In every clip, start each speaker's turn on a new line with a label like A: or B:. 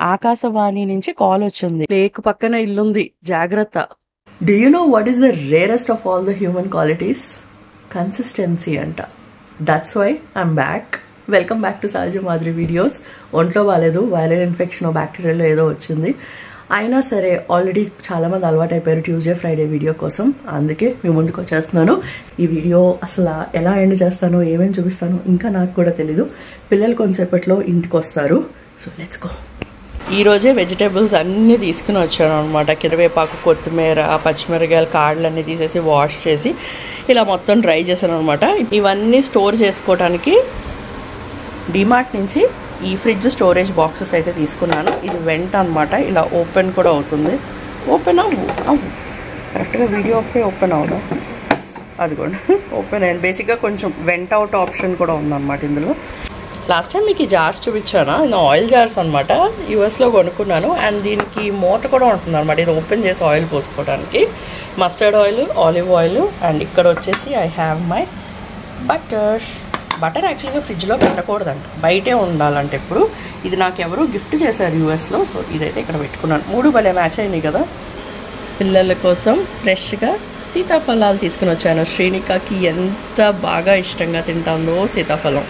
A: ఆకాశవాణి నుంచి కాల్ వచ్చింది లేక్ పక్కన ఇల్లుంది జాగ్రత్త
B: do you know what is the rarest of all the human qualities consistency అంట that's why I'm back welcome back to Sahaja మాదిరి videos ఒంట్లో బాగాలేదు వైరల్ ఇన్ఫెక్షన్ బ్యాక్టీరియాలో ఏదో వచ్చింది అయినా సరే ఆల్రెడీ చాలామంది అలవాటు అయిపోయారు ట్యూస్డే ఫ్రైడే వీడియో కోసం అందుకే మీ ముందుకు వచ్చేస్తున్నాను ఈ వీడియో అసలు ఎలా ఎండ్ చేస్తానో ఏమేమి చూపిస్తానో ఇంకా నాకు కూడా తెలీదు పిల్లలు కొంతసేపట్లో ఇంటికి వస్తారు సో లెట్స్ గో
A: ఈ రోజే వెజిటేబుల్స్ అన్నీ తీసుకుని వచ్చాను అనమాట కిరవేపాకు కొత్తిమీర పచ్చిమిరకాయలు కాడలన్నీ తీసేసి వాష్ చేసి ఇలా మొత్తం డ్రై చేశాను అనమాట ఇవన్నీ స్టోర్ చేసుకోవడానికి డిమార్ట్ నుంచి ఈ ఫ్రిడ్జ్ స్టోరేజ్ బాక్సెస్ అయితే తీసుకున్నాను ఇది వెంట అనమాట ఇలా ఓపెన్ కూడా అవుతుంది ఓపెన్ అవ్వు అవ్వు కరెక్ట్గా వీడియో ఒకే ఓపెన్ అవుదా అదిగోండి ఓపెన్ అయింది బేసిక్గా కొంచెం వెంట అవుట్ ఆప్షన్ కూడా ఉందన్నమాట ఇందులో లాస్ట్ టైం మీకు ఈ జార్స్ చూపించాను ఇది ఆయిల్ జార్స్ అనమాట యూఎస్లో కొనుక్కున్నాను అండ్ దీనికి మూత కూడా ఉంటుంది అనమాట ఇది ఓపెన్ చేసి ఆయిల్ పోసుకోవడానికి mustard oil olive oil and ఇక్కడ వచ్చేసి I have my butter butter యాక్చువల్గా ఫ్రిడ్జ్లో పెట్టకూడదంట బయటే ఉండాలంటే ఎప్పుడు ఇది నాకు ఎవరు గిఫ్ట్ చేశారు యూఎస్లో సో ఇదైతే ఇక్కడ పెట్టుకున్నాను మూడు భలే మ్యాచ్ అయినాయి కదా పిల్లల కోసం ఫ్రెష్గా సీతాఫలాలు తీసుకుని వచ్చాను శ్రీనికాకి ఎంత బాగా ఇష్టంగా తింటాందో సీతాఫలం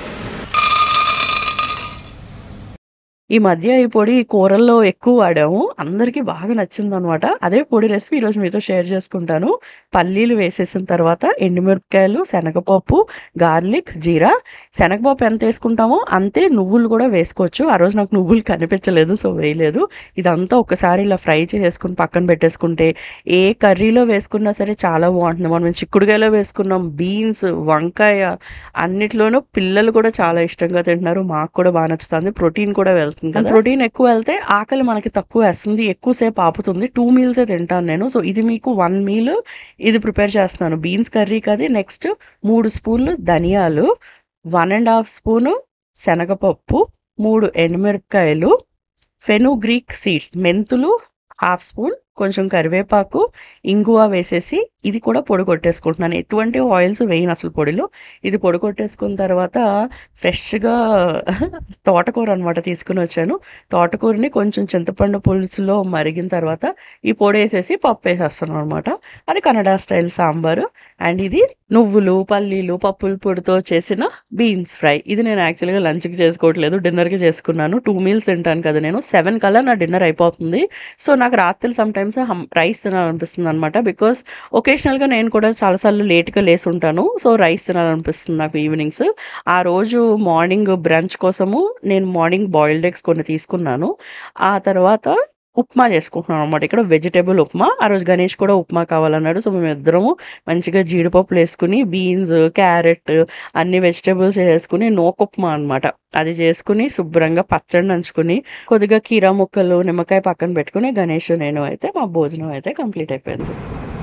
A: ఈ మధ్య ఈ పొడి కూరల్లో ఎక్కువ వాడాము అందరికీ బాగా నచ్చింది అనమాట అదే పొడి రెసిపీ ఈరోజు మీతో షేర్ చేసుకుంటాను పల్లీలు వేసేసిన తర్వాత ఎండుమిరపకాయలు శనగపప్పు గార్లిక్ జీరా శనగపప్పు ఎంత వేసుకుంటామో అంతే నువ్వులు కూడా వేసుకోవచ్చు ఆ రోజు నాకు నువ్వులు కనిపించలేదు సో వేయలేదు ఇదంతా ఒకసారి ఇలా ఫ్రై చేసుకుని పక్కన పెట్టేసుకుంటే ఏ కర్రీలో వేసుకున్నా సరే చాలా బాగుంటుంది మనం చిక్కుడుకాయలో వేసుకున్నాం బీన్స్ వంకాయ అన్నిట్లోనూ పిల్లలు కూడా చాలా ఇష్టంగా తింటున్నారు మాకు కూడా బాగా నచ్చుతుంది ప్రోటీన్ కూడా వెళ్తుంది కదా ప్రోటీన్ ఎక్కువ వెళ్తే ఆకలి మనకి తక్కువ వేస్తుంది ఎక్కువసేపు ఆపుతుంది టూ మీల్సే తింటాను నేను సో ఇది మీకు వన్ మీల్ ఇది ప్రిపేర్ చేస్తున్నాను బీన్స్ కర్రీకి అది నెక్స్ట్ మూడు స్పూన్లు ధనియాలు వన్ అండ్ హాఫ్ స్పూను శనగపప్పు మూడు ఎండుమిరపకాయలు ఫెనుగ్రీక్ సీడ్స్ మెంతులు హాఫ్ స్పూన్ కొంచెం కరివేపాకు ఇంగువ వేసేసి ఇది కూడా పొడి కొట్టేసుకుంటున్నాను ఎటువంటి ఆయిల్స్ వేయను అసలు పొడిలో ఇది పొడి కొట్టేసుకున్న తర్వాత ఫ్రెష్గా తోటకూర అనమాట తీసుకుని వచ్చాను తోటకూరని కొంచెం చింతపండు పులుసులో మరిగిన తర్వాత ఈ పొడి వేసేసి పప్పు వేసేస్తాను అనమాట అది కన్నడ స్టైల్ సాంబారు అండ్ ఇది నువ్వులు పల్లీలు పప్పుల పొడితో చేసిన బీన్స్ ఫ్రై ఇది నేను యాక్చువల్గా లంచ్కి చేసుకోవట్లేదు డిన్నర్కి చేసుకున్నాను టూ మీల్స్ తింటాను కదా నేను సెవెన్ కల్లా నా డిన్నర్ అయిపోతుంది సో నాకు రాత్రి సమ్ టైమ్స్ రైస్ తినాలనిపిస్తుంది అనమాట బికాస్ ఒకేషనల్గా నేను కూడా చాలాసార్లు లేట్గా లేసి ఉంటాను సో రైస్ తినాలనిపిస్తుంది నాకు ఈవినింగ్స్ ఆ రోజు మార్నింగ్ బ్రంచ్ కోసము నేను మార్నింగ్ బాయిల్డ్ ఎగ్స్ కొన్ని తీసుకున్నాను ఆ తర్వాత ఉప్మా చేసుకుంటున్నాను అనమాట ఇక్కడ వెజిటేబుల్ ఉప్మా ఆ రోజు గణేష్ కూడా ఉప్మా కావాలన్నాడు సో మేము ఇద్దరము మంచిగా జీడిపప్పులు వేసుకుని బీన్స్ క్యారెట్ అన్ని వెజిటేబుల్స్ వేసుకుని నోక్ ఉప్మా అనమాట అది చేసుకుని శుభ్రంగా పచ్చడి నంచుకుని కొద్దిగా కీరా ముక్కలు నిమ్మకాయ పక్కన పెట్టుకుని గణేష్ నేను అయితే మా భోజనం అయితే కంప్లీట్ అయిపోయింది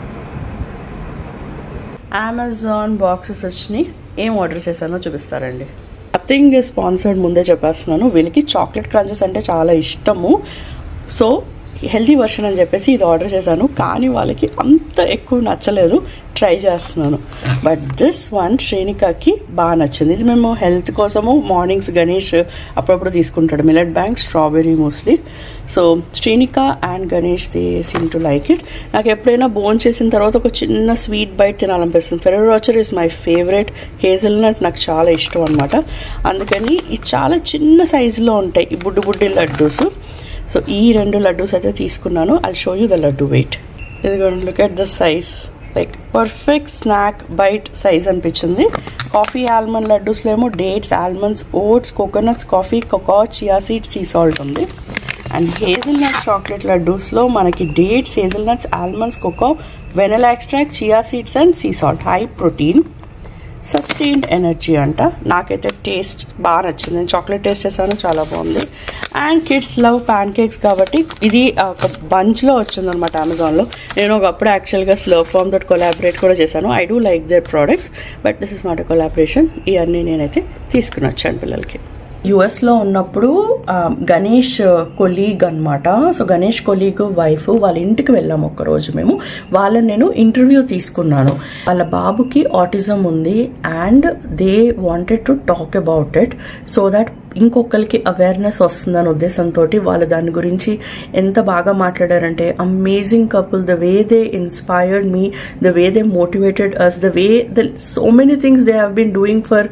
A: అమెజాన్ బాక్సెస్ వచ్చినాయి ఏం ఆర్డర్ చేశానో చూపిస్తారండి నథింగ్ స్పాన్సర్డ్ ముందే చెప్పేస్తున్నాను వీళ్ళకి చాక్లెట్ క్రంచెస్ అంటే చాలా ఇష్టము సో హెల్తీ వర్షన్ అని చెప్పేసి ఇది ఆర్డర్ చేశాను కానీ వాళ్ళకి అంత ఎక్కువ నచ్చలేదు ట్రై చేస్తున్నాను బట్ దిస్ వన్ శ్రేణికకి బాగా నచ్చింది ఇది మేము హెల్త్ కోసము మార్నింగ్స్ గణేష్ అప్పుడప్పుడు తీసుకుంటాడు మిలెట్ బ్యాంక్ strawberry mostly so Shrenika and Ganesh they seem to like it నాకు ఎప్పుడైనా బోన్ చేసిన తర్వాత ఒక చిన్న స్వీట్ బైట్ తినాలనిపిస్తుంది Ferrero Rocher is my favourite hazelnut నాకు చాలా ఇష్టం అనమాట అందుకని ఇది చాలా చిన్న సైజులో ఉంటాయి ఈ బుడ్డి బుడ్డి లడ్డూస్ సో ఈ రెండు లడ్డూస్ అయితే తీసుకున్నాను I show you the laddu weight ఇదిగోండి look at the size like perfect snack bite size అనిపించింది కాఫీ ఆల్మండ్ లడ్డూస్లో ఏమో dates almonds oats coconuts coffee cocoa chia seed sea salt ఉంది అండ్ హేజిల్ నట్ చాక్లెట్ లడ్డూస్లో మనకి dates hazelnuts almonds cocoa vanilla extract chia seeds and sea salt high protein sustained energy అంట నాకైతే taste బాగా నచ్చింది నేను chocolate taste చేశాను చాలా బాగుంది and kids love pancakes కాబట్టి ఇది ఒక బంచ్లో వచ్చింది అనమాట అమెజాన్లో నేను ఒకప్పుడు యాక్చువల్గా స్లో ఫామ్ తోటి కొలాబరేట్ కూడా చేశాను I do like their products but this is not a collaboration ఇవన్నీ నేనైతే తీసుకుని వచ్చాను పిల్లలకి యుఎస్లో ఉన్నప్పుడు ఆ, గణేష్ కొలీగ్ అన్నమాట సో గణేష్ కొలీగ్ వైఫ్ వాళ్ళ ఇంటికి వెళ్ళాము ఒక్కరోజు మేము వాళ్ళని నేను ఇంటర్వ్యూ తీసుకున్నాను వాళ్ళ బాబుకి ఆటిజం ఉంది and they wanted to talk about it so that
B: ఇంకొకరికి అవేర్నెస్ వస్తుందనే ఉద్దేశంతో వాళ్ళు దాని గురించి ఎంత బాగా మాట్లాడారంటే amazing couple the way they inspired me the way they motivated us the way the so many things they have been doing for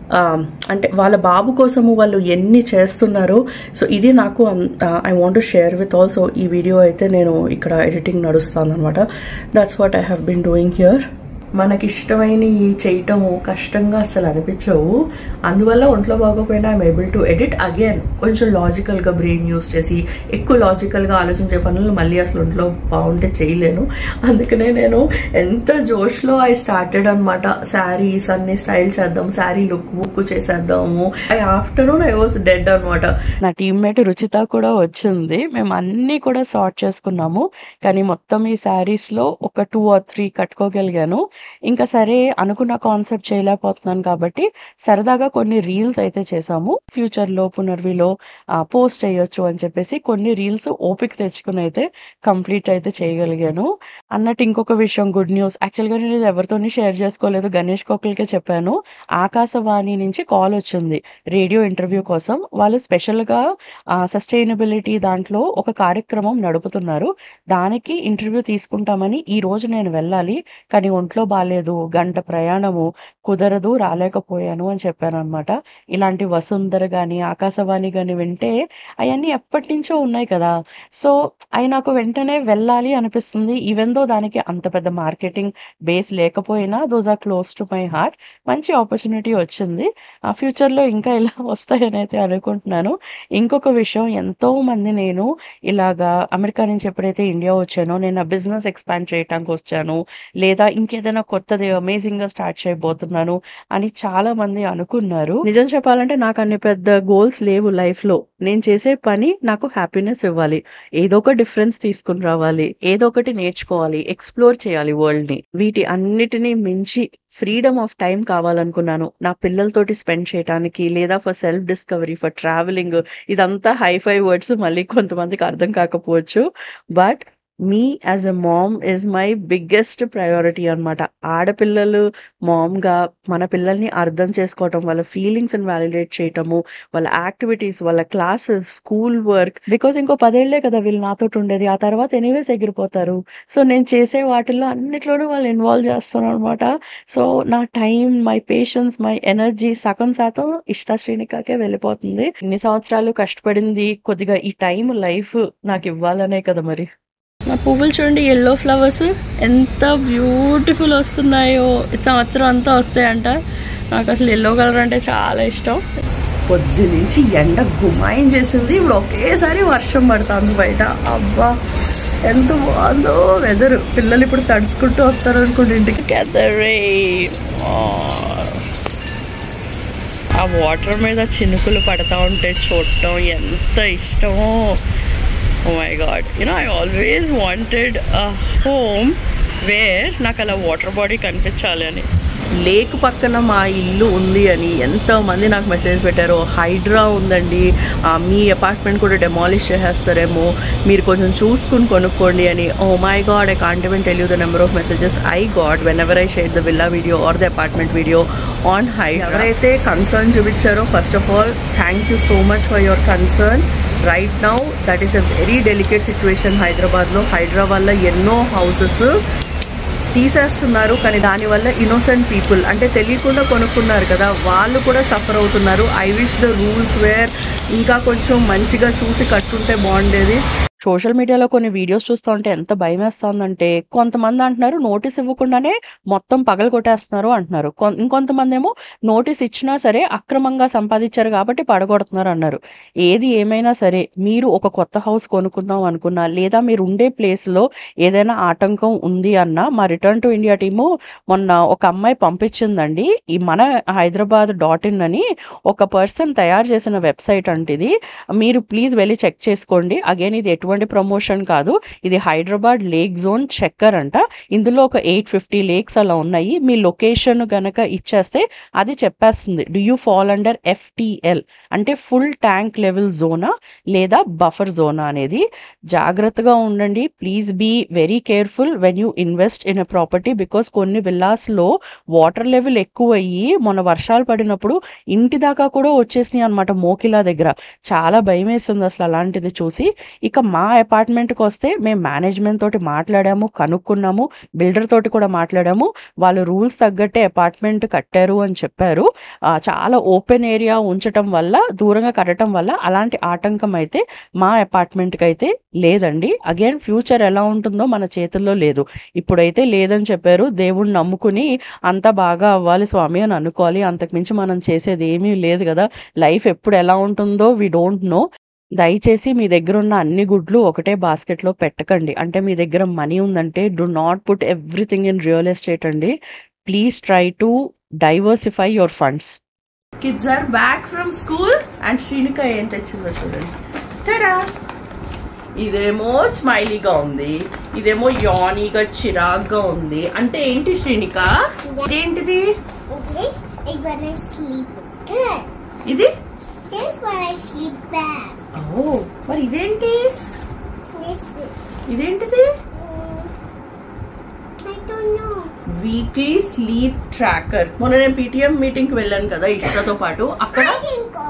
B: అంటే వాళ్ళ బాబు కోసము వాళ్ళు ఎన్ని చేస్తున్నారో సో ఇది నాకు I want share with also ఈ వీడియో అయితే నేను ఇక్కడ ఎడిటింగ్ నడుస్తాను అనమాట that's what I have been doing here మనకి ఇష్టమైన ఈ చేయటము కష్టంగా అసలు అనిపించవు అందువల్ల ఒంట్లో బాగోపోయినా I'm able to edit again కొంచెం లాజికల్గా బ్రెయిన్ యూస్ చేసి ఎక్కువ లాజికల్గా ఆలోచించే పనులు మళ్ళీ అసలు ఒంట్లో బాగుంటే చేయలేను అందుకనే నేను ఎంత జోష్లో ఐ స్టార్టెడ్ అనమాట శారీస్ అన్ని స్టైల్ చేద్దాం శారీ లుక్ బుక్ చేసేద్దాము I afternoon I was dead అనమాట
A: నా టీమ్మేట్ రుచిత కూడా వచ్చింది మేము అన్నీ కూడా సార్ట్ చేసుకున్నాము కానీ మొత్తం ఈ శారీస్ లో ఒక టూ ఆర్ త్రీ కట్టుకోగలిగాను ఇంకా సరే అనుకున్న కాన్సెప్ట్ చేయలేకపోతున్నాను కాబట్టి సరదాగా కొన్ని రీల్స్ అయితే చేసాము ఫ్యూచర్ లో పునర్విలో పోస్ట్ చేయొచ్చు అని చెప్పేసి కొన్ని రీల్స్ ఓపిక తెచ్చుకుని అయితే కంప్లీట్ అయితే చేయగలిగాను అన్నట్టు ఇంకొక విషయం గుడ్ న్యూస్ యాక్చువల్గా నేను ఇది ఎవరితోని షేర్ చేసుకోలేదు గణేష్ కోకిల్కే చెప్పాను ఆకాశవాణి నుంచి కాల్ వచ్చింది రేడియో ఇంటర్వ్యూ కోసం వాళ్ళు స్పెషల్గా సస్టైనబిలిటీ దాంట్లో ఒక కార్యక్రమం నడుపుతున్నారు దానికి ఇంటర్వ్యూ తీసుకుంటామని ఈ రోజు నేను వెళ్ళాలి కానీ ఒంట్లో బాగాలేదు గంట ప్రయాణము కుదరదు రాలేకపోయాను అని చెప్పాను అనమాట ఇలాంటి వసుంధర కానీ ఆకాశవాణి కానీ వింటే అవన్నీ ఎప్పటి నుంచో ఉన్నాయి కదా సో అవి నాకు వెంటనే వెళ్ళాలి అనిపిస్తుంది ఈవెన్ దో దానికి అంత పెద్ద మార్కెటింగ్ బేస్ లేకపోయినా those are close to my heart మంచి ఆపర్చునిటీ వచ్చింది ఆ ఫ్యూచర్లో ఇంకా ఇలా వస్తాయని అయితే అనుకుంటున్నాను ఇంకొక విషయం ఎంతో మంది నేను ఇలాగా అమెరికా నుంచి ఎప్పుడైతే ఇండియా వచ్చానో నేను నా బిజినెస్ ఎక్స్పాండ్ చేయడానికి వచ్చాను లేదా ఇంకేదైనా కొత్తది అమేజింగ్ గా స్టార్ట్ చేయబోతున్నాను అని చాలా మంది అనుకున్నారు నిజం చెప్పాలంటే నాకు అన్ని పెద్ద గోల్స్ లేవు లైఫ్ లో నేను చేసే పని నాకు హ్యాపీనెస్ ఇవ్వాలి ఏదో ఒక డిఫరెన్స్ తీసుకుని రావాలి ఏదో ఒకటి నేర్చుకోవాలి ఎక్స్ప్లోర్ చేయాలి వరల్డ్ ని వీటి అన్నిటినీ మించి ఫ్రీడమ్ ఆఫ్ టైం కావాలనుకున్నాను నా పిల్లలతోటి స్పెండ్ చేయడానికి లేదా for self discovery for travelling ఇదంతా హైఫై వర్డ్స్ మళ్ళీ కొంతమందికి అర్థం కాకపోవచ్చు but me as a mom is my biggest priority అనమాట ఆడపిల్లలు మామ్గా మన పిల్లల్ని అర్థం చేసుకోవటం వాళ్ళ ఫీలింగ్స్ వ్యాలిడేట్ చేయటము వాళ్ళ యాక్టివిటీస్ వాళ్ళ క్లాసెస్ స్కూల్ వర్క్ బికాస్ ఇంకో పదేళ్లే కదా వీళ్ళు నాతో ఉండేది ఆ తర్వాత ఎనీవేస్ ఎగిరిపోతారు సో నేను చేసే వాటిల్లో అన్నిట్లోనూ వాళ్ళు ఇన్వాల్వ్ చేస్తాను అనమాట సో నా time my patience my energy సగం శాతం ఇష్టా శ్రీనికాకే వెళ్ళిపోతుంది ఇన్ని సంవత్సరాలు కష్టపడింది కొద్దిగా ఈ టైం లైఫ్ నాకు ఇవ్వాలనే కదా మరి నా పువ్వులు చూడండి ఎల్లో ఫ్లవర్స్ ఎంత బ్యూటిఫుల్ వస్తున్నాయో ఈ సంవత్సరం అంతా వస్తాయంట నాకు అసలు ఎల్లో కలర్ అంటే చాలా ఇష్టం
B: పొద్దు నుంచి ఎండ గుమాయం చేసింది ఇప్పుడు ఒకేసారి వర్షం పడుతుంది బయట అబ్బా ఎంత బాగుందో వెదర్ పిల్లలు ఇప్పుడు తడుచుకుంటూ వస్తారు అనుకోండి ఇంటికి
A: గెదరే ఆ వాటర్ మీద చినుకులు పడతా ఉంటే చూడటం ఎంత ఇష్టమో oh my god you know I always wanted a home where నాకు అలా వాటర్ బాడీ కనిపించాలి అని
B: లేక్ పక్కన మా ఇల్లు ఉంది అని ఎంతో మంది నాకు మెసేజ్ పెట్టారు హైడ్రా ఉందండి ఆ, మీ అపార్ట్మెంట్ కూడా డెమాలిష్ చేసేస్తారేమో మీరు కొంచెం చూసుకుని కొనుక్కోండి అని oh my god I can't even tell you the number of messages I got whenever I share the villa video or the apartment video on Hydraa ఎవరైతే కన్సర్న్ చూపించారో first of all thank you so much for your concern right now that is a very delicate situation హైదరాబాద్లో హైడ్రా వల్ల ఎన్నో houses తీసేస్తున్నారు కానీ దానివల్ల innocent people అంటే తెలియకుండా కొనుక్కున్నారు కదా వాళ్ళు కూడా సఫర్ అవుతున్నారు I wish the rules were ఇంకా కొంచెం మంచిగా చూసి కట్టుంటే బాగుండేది
A: సోషల్ మీడియాలో కొన్ని వీడియోస్ చూస్తూ ఉంటే ఎంత భయం వేస్తుందంటే కొంతమంది అంటున్నారు నోటీస్ ఇవ్వకుండానే మొత్తం పగలు కొట్టేస్తున్నారు అంటున్నారు కొన్- ఇంకొంతమంది ఏమో నోటీస్ ఇచ్చినా సరే అక్రమంగా సంపాదించారు కాబట్టి పడగొడుతున్నారు అన్నారు ఏది ఏమైనా సరే మీరు ఒక కొత్త హౌస్ కొనుక్కుందాం అనుకున్నా లేదా మీరు ఉండే ప్లేస్లో ఏదైనా ఆటంకం ఉంది అన్నా మా రిటర్న్ టు ఇండియా టీము మొన్న ఒక అమ్మాయి పంపించిందండి ఈ మన హైదరాబాద్ డాట్ ఇన్ అని ఒక పర్సన్ తయారు చేసిన వెబ్సైట్ అంటే ఇది మీరు ప్లీజ్ వెళ్ళి చెక్ చేసుకోండి అగైన్ ఇది ఎటువంటి ఎటువంటి ప్రమోషన్ కాదు ఇది హైదరాబాద్ లేక్ జోన్ చెక్కర్ అంట ఇందులో ఒక ఎయిట్ ఫిఫ్టీ లేక్స్ అలా ఉన్నాయి మీ లొకేషన్ గనక ఇచ్చేస్తే అది చెప్పేస్తుంది do you fall under FTL అంటే ఫుల్ ట్యాంక్ లెవెల్ జోనా లేదా బఫర్ జోనా అనేది జాగ్రత్తగా ఉండండి please be very careful when you invest in a property because కొన్ని విల్లాస్లో వాటర్ లెవెల్ ఎక్కువ అయ్యి మొన్న వర్షాలు పడినప్పుడు ఇంటి దాకా కూడా వచ్చేసినాయి అనమాట మోకిలా దగ్గర చాలా భయం వేస్తుంది అసలు అలాంటిది చూసి ఇక మా అపార్ట్మెంట్కి వస్తే మేము మేనేజ్మెంట్ తోటి మాట్లాడాము కనుక్కున్నాము బిల్డర్ తోటి కూడా మాట్లాడాము వాళ్ళు రూల్స్ తగ్గట్టే అపార్ట్మెంట్ కట్టారు అని చెప్పారు ఆ, చాలా ఓపెన్ ఏరియా ఉంచటం వల్ల దూరంగా కట్టడం వల్ల అలాంటి ఆటంకం అయితే మా అపార్ట్మెంట్కి అయితే లేదండి అగైన్ ఫ్యూచర్ ఎలా ఉంటుందో మన చేతుల్లో లేదు ఇప్పుడైతే లేదని చెప్పారు దేవుణ్ణి నమ్ముకుని అంతా బాగా అవ్వాలి స్వామి అని అనుకోవాలి అంతకుమించి మనం చేసేది ఏమీ లేదు కదా లైఫ్ ఎప్పుడు ఎలా ఉంటుందో వి డోంట్ నో దయచేసి మీ దగ్గర ఉన్న అన్ని గుడ్లు ఒకటే బాస్కెట్లో పెట్టకండి అంటే మీ దగ్గర మనీ ఉందంటే do not put everything in real estate అండి please try to diversify your funds
B: kids are back from school and Shrinika ఏం తెచ్చిందో చూడండి తేడా ఇదేమో స్మైలీగా ఉంది ఇదేమో యానీగా చిరాగ్గా ఉంది అంటే ఏంటి శ్రీనిక ఇదేంటిది
C: This is when I sleep good.
B: ఇది
C: This when I sleep bad.
B: ఓ మరి ఇదేంటి
C: This is,
B: ఇదేంటిది
C: mm, I don't know.
B: Weekly sleep tracker మొన్న నేను పీటీఎం మీటింగ్ కి వెళ్ళాను కదా ఇష్టతో పాటు అక్కడ
C: I didn't go.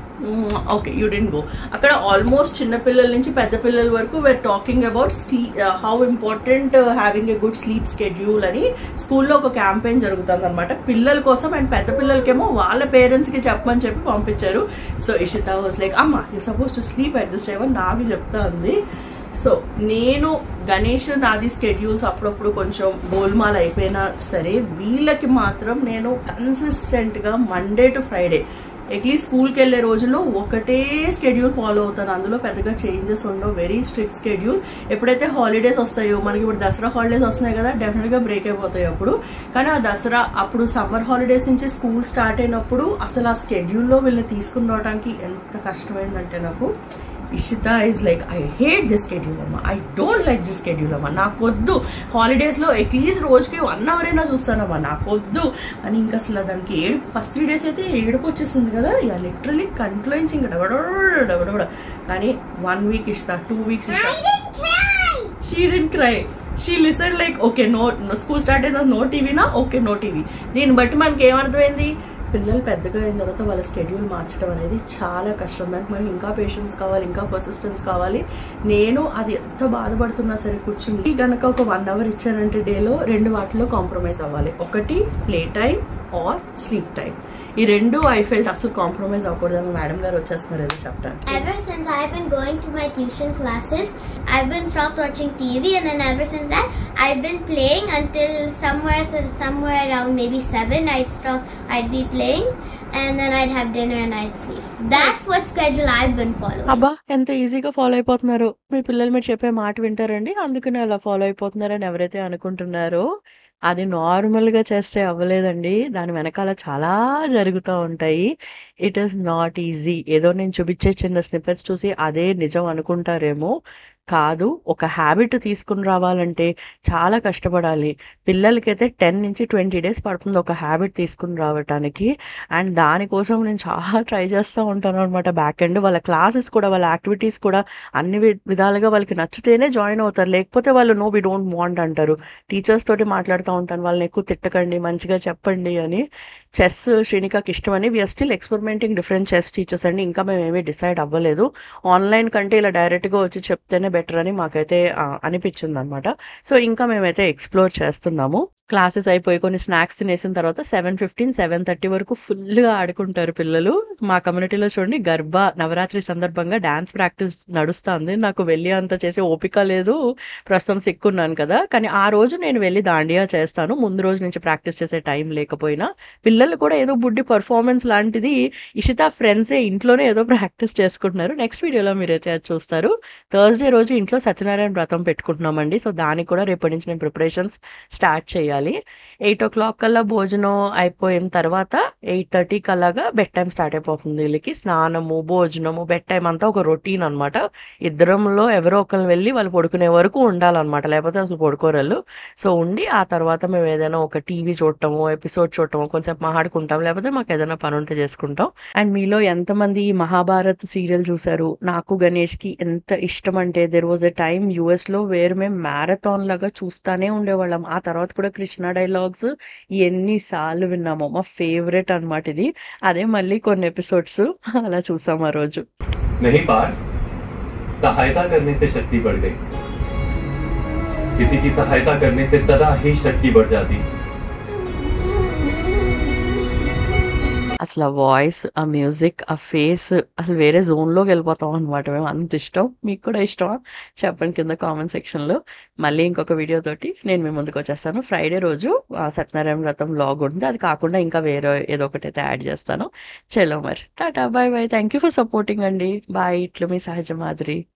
B: Okay you didn't go అక్కడ ఆల్మోస్ట్ చిన్న పిల్లల నుంచి పెద్ద పిల్లల వరకు were talking about sleep how important having a good sleep schedule అని స్కూల్లో ఒక క్యాంపెయిన్ జరుగుతుంది అనమాట పిల్లల కోసం అండ్ పెద్ద పిల్లలకేమో వాళ్ళ పేరెంట్స్ కి చెప్పమని చెప్పి పంపించారు సో ఇషిత వాజ్ లైక్ అమ్మ you suppose to sleep at this time అని నాకు చెప్తా ఉంది సో నేను గణేష్ నాది స్కెడ్యూల్స్ అప్పుడప్పుడు కొంచెం గోల్మాల్ అయిపోయినా సరే వీళ్ళకి మాత్రం నేను కన్సిస్టెంట్ గా మండే టు ఫ్రైడే అట్లీస్ట్ స్కూల్కి వెళ్ళే రోజుల్లో ఒకటే స్కెడ్యూల్ ఫాలో అవుతాను అందులో పెద్దగా చేంజెస్ ఉండవు వెరీ స్ట్రిక్ట్ స్కెడ్యూల్ ఎప్పుడైతే హాలిడేస్ వస్తాయో మనకి ఇప్పుడు దసరా హాలిడేస్ వస్తున్నాయి కదా డెఫినెట్ గా బ్రేక్ అయిపోతాయి అప్పుడు కానీ ఆ దసరా అప్పుడు సమ్మర్ హాలిడేస్ నుంచి స్కూల్ స్టార్ట్ అయినప్పుడు అసలు ఆ స్కెడ్యూల్లో వీళ్ళని తీసుకుని రావడానికి ఎంత కష్టమైందంటే నాకు Ishita is like I hate this schedule అమ్మా I don't like this schedule అమ్మా నాకు వద్దు హాలిడేస్ లో అట్లీస్ట్ రోజుకి వన్ అవర్ అయినా చూస్తానమ్మా నాకు వద్దు అని ఇంకా అసలు దానికి ఏడు ఫస్ట్ త్రీ డేస్ అయితే ఏడుపు వచ్చేసింది కదా ఇక లిటరలీ కంట్లో నుంచి ఇంకా డబడబడ డబడబడ కానీ వన్ వీక్ ఇస్తా టూ వీక్స్ ఇస్తా
C: I didn't cry.
B: She didn't cry she listen like okay no school start అయిన నో టీవీనా ఓకే నో టీవీ దీన్ని బట్టి మనకి ఏమర్థమైంది పిల్లలు పెద్దగా అయిన తర్వాత వాళ్ళ స్కెడ్యూల్ మార్చడం అనేది చాలా కష్టం దానికి మనకి ఇంకా పేషెన్స్ కావాలి ఇంకా పర్సిస్టెన్స్ కావాలి నేను అది ఎంత బాధపడుతున్నా సరే కూర్చుని గనక ఒక వన్ అవర్ ఇచ్చానంటే డేలో రెండు వాటిలో కాంప్రమైజ్ అవ్వాలి ఒకటి play time or sleep time ఈ రెండు ఐ ఫెల్ట్ అసలు కాంప్రమైజ్ అవ్వకూడదని మేడం గారు వచ్చేస్తున్నారు ఏదో చెప్పడానికి
C: Ever since I've been going to my tuition classes, I've been stopped watching TV, and then ever since that, I've been playing until somewhere, somewhere around maybe seven. I'd stop. I'd be playing, and then I'd have dinner and I'd sleep. That's what schedule I've been following.
A: అబ్బా ఎంత ఈజీగా follow అయిపోతున్నారు మీ పిల్లలు మీరు చెప్పే మాట వింటారండి అందుకనే అలా ఫాలో అయిపోతున్నారని ఎవరైతే అనుకుంటున్నారో అది నార్మల్గా చేస్తే అవ్వలేదండి దాని వెనకాల చాలా జరుగుతూ ఉంటాయి ఇట్ ఈస్ నాట్ ఈజీ ఏదో నేను చూపించే చిన్న స్నిప్పెట్స్ చూసి అదే నిజం అనుకుంటారేమో కాదు ఒక హ్యాబిట్ తీసుకుని రావాలంటే చాలా కష్టపడాలి పిల్లలకైతే టెన్ నుంచి ట్వంటీ డేస్ పడుతుంది ఒక హ్యాబిట్ తీసుకుని రావటానికి అండ్ దానికోసం నేను చాలా ట్రై చేస్తూ ఉంటాను అనమాట బ్యాక్ ఎండ్ వాళ్ళ క్లాసెస్ కూడా వాళ్ళ యాక్టివిటీస్ కూడా అన్ని వి- విధాలుగా వాళ్ళకి నచ్చితేనే జాయిన్ అవుతారు లేకపోతే వాళ్ళు నో వి డోంట్ వాంట్ అంటారు టీచర్స్ తోటి మాట్లాడుతూ ఉంటాను వాళ్ళని ఎక్కువ తిట్టకండి మంచిగా చెప్పండి అని చెస్ శ్రీనికాకి ఇష్టమని we're still experimenting different chess teachers అండి ఇంకా మేము ఏమీ డిసైడ్ అవ్వలేదు ఆన్లైన్ కంటే ఇలా డైరెక్ట్గా వచ్చి చెప్తేనే బెటర్ అని మాకైతే ఆ, అనిపించింది అనమాట సో ఇంకా మేమైతే ఎక్స్ప్లోర్ చేస్తున్నాము క్లాసెస్ అయిపోయి కొన్ని స్నాక్స్ తినేసిన తర్వాత సెవెన్ ఫిఫ్టీన్ సెవెన్ థర్టీ వరకు ఫుల్గా ఆడుకుంటారు పిల్లలు మా కమ్యూనిటీలో చూడండి గర్భ నవరాత్రి సందర్భంగా డాన్స్ ప్రాక్టీస్ నడుస్తుంది నాకు వెళ్ళి అంత చేసే ఓపిక లేదు ప్రస్తుతం సిక్కున్నాను కదా కానీ ఆ రోజు నేను వెళ్ళి దాండియా చేస్తాను ముందు రోజు నుంచి ప్రాక్టీస్ చేసే టైం లేకపోయినా పిల్లలు కూడా ఏదో బుడ్డి పర్ఫార్మెన్స్ లాంటిది ఇషిత ఫ్రెండ్సే ఇంట్లోనే ఏదో ప్రాక్టీస్ చేసుకుంటున్నారు నెక్స్ట్ వీడియోలో మీరైతే అది చూస్తారు థర్స్డే రోజు ఇంట్లో సత్యనారాయణ వ్రతం పెట్టుకుంటున్నామండి సో దానికి కూడా రేపటి నుంచి నేను ప్రిపరేషన్స్ స్టార్ట్ చేయాలి చేయాలి ఎయిట్ ఓ క్లాక్ కల్లా భోజనం అయిపోయిన తర్వాత ఎయిట్ థర్టీకి అలాగా బెడ్ టైం స్టార్ట్ అయిపోతుంది వీళ్ళకి స్నానము భోజనము బెడ్ టైం అంతా ఒక రొటీన్ అనమాట ఇద్దరంలో ఎవరో ఒకరు వెళ్ళి వాళ్ళు పడుకునే వరకు ఉండాలన్నమాట లేకపోతే అసలు పడుకోరు వాళ్ళు సో ఉండి ఆ తర్వాత మేము ఏదైనా ఒక టీవీ చూడటము ఎపిసోడ్ చూడటము కొంచెం మాట్లాడుకుంటాం లేకపోతే మాకు ఏదైనా పని ఉంటే చేసుకుంటాం అండ్ మీలో ఎంతమంది ఈ మహాభారత్ సీరియల్ చూసారు నాకు గణేష్కి ఎంత ఇష్టం అంటే దెర్ వాజ్ ఎ టైం యుఎస్లో వేరు మేము మ్యారథాన్ లాగా చూస్తానే ఉండేవాళ్ళం ఆ తర్వాత కూడా కృష్ణ డైలాగ్స్ ఎన్నిసార్లు విన్నామో మా ఫేవరెట్ అన్నమాట ఇది అదే మళ్ళీ కొన్ని ఎపిసోడ్స్ అలా చూసాం ఆ రోజు
D: नहीं पार्थ सहायता करने से शक्ति बढ़ गई किसी की सहायता करने से सदा ही शक्ति बढ़ जाती
A: అసలు ఆ వాయిస్ ఆ మ్యూజిక్ ఆ ఫేస్ అసలు వేరే జోన్లోకి వెళ్ళిపోతాం అనమాట మేము అంత ఇష్టం మీకు కూడా ఇష్టమా చెప్పండి కింద కామెంట్ సెక్షన్లో మళ్ళీ ఇంకొక వీడియో తోటి నేను మీ ముందుకు వచ్చేస్తాను ఫ్రైడే రోజు ఆ, సత్యనారాయణ వ్రతం లాగ్ ఉంటుంది అది కాకుండా ఇంకా వేరే ఏదో ఒకటి అయితే యాడ్ చేస్తాను చలో మరి tata bye bye thank you for supporting అండి బాయ్ ఇట్లు మీ సహజ మాదిరి